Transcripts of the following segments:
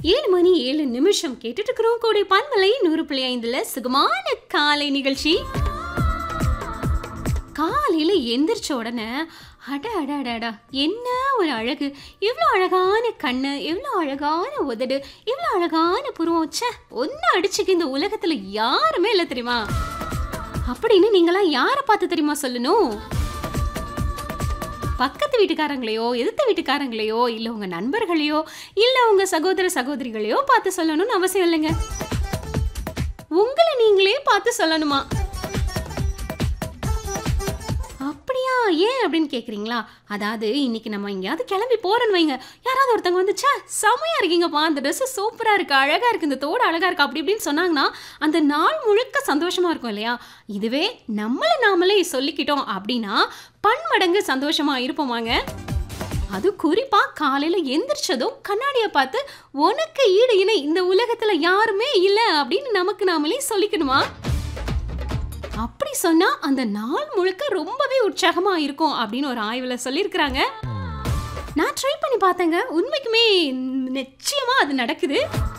ஏழு மணி ஏழு நிமிஷம் கேட்டுட்டு இருக்கிறோம் கோடை பன்மலை நூறு புள்ளி ஐந்துல சுகமான காலை நிகழ்ச்சி காலையில எந்திரிச்ச உடனே அட அட அட அடா என்ன ஒரு அழகு எவ்வளோ அழகான கண்ணு எவ்வளோ அழகான உதடு எவ்வளோ அழகான புருவம் ச்சே ஒன்று அடிச்சுக்கு இந்த உலகத்துல யாருமே இல்லை தெரியுமா அப்படின்னு நீங்களாம் யாரை பார்த்து தெரியுமா சொல்லணும் பக்கத்து வீட்டுக்காரங்களையோ எதிர்த்த வீட்டுக்காரங்களையோ இல்லை உங்க நண்பர்களையோ இல்லை உங்க சகோதர சகோதரிகளையோ பார்த்து சொல்லணும்னு அவசியம் இல்லைங்க உங்களை நீங்களே பார்த்து சொல்லணுமா அப்படியா ஏன் அப்படின்னு கேட்குறீங்களா அதாவது இன்னைக்கு நம்ம எங்கேயாவது கிளம்பி போறோன்னு வைங்க யாராவது ஒருத்தவங்க வந்து ச்சே செமையா இருக்கீங்கப்பா அந்த ட்ரெஸ் சூப்பரா இருக்கு அழகா இருக்கு இந்த தோடு அழகா இருக்கு அப்படி இப்படின்னு சொன்னாங்கன்னா அந்த நாள் முழுக்க சந்தோஷமா இருக்கும் இல்லையா இதுவே நம்மளை நாமளே சொல்லிக்கிட்டோம் அப்படின்னா பன்மடங்கு சந்தோஷமா இருப்போமாங்க அது குறிப்பா காலையில எந்திரிச்சதும் கண்ணாடியை பார்த்து உனக்கு ஈடு இணை இந்த உலகத்துல யாருமே இல்லை அப்படின்னு நமக்கு நாமளே சொல்லிக்கணுமா அப்படி சொன்னா அந்த நாள் முழுக்க ரொம்பவே உற்சாகமா இருக்கும் அப்படின்னு ஒரு ஆய்வுல சொல்லியிருக்கிறாங்க நான் ட்ரை பண்ணி பார்த்தேங்க உண்மைக்குமே நிச்சயமா அது நடக்குது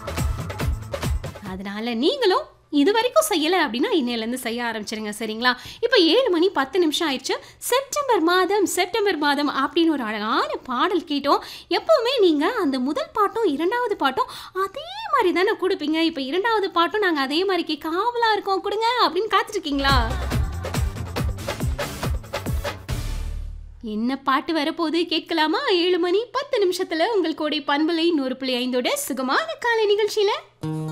அதனால நீங்களும் இது வரைக்கும் செய்யலை அப்படின்னா இன்னையிலேருந்து செய்ய ஆரம்பிச்சிருங்க சரிங்களா இப்போ ஏழு மணி பத்து நிமிஷம் ஆயிடுச்சு செப்டம்பர் மாதம் செப்டம்பர் மாதம் அப்படின்னு ஒரு அழகான பாடல் கேட்டோம் எப்போவுமே நீங்கள் அந்த முதல் பாட்டும் இரண்டாவது பாட்டும் அதே மாதிரி தானே கொடுப்பீங்க இப்போ இரண்டாவது பாட்டும் நாங்கள் அதே மாதிரி கேட்க ஆவலாக இருக்கோம் கொடுங்க அப்படின்னு காத்துட்ருக்கீங்களா என்ன பாட்டு வரப்போகுது கேட்கலாமா ஏழு மணி பத்து நிமிஷத்துல உங்கள் கோடை பண்பலை நூறு புள்ளி ஐந்தோட சுகமான காலை நிகழ்ச்சியில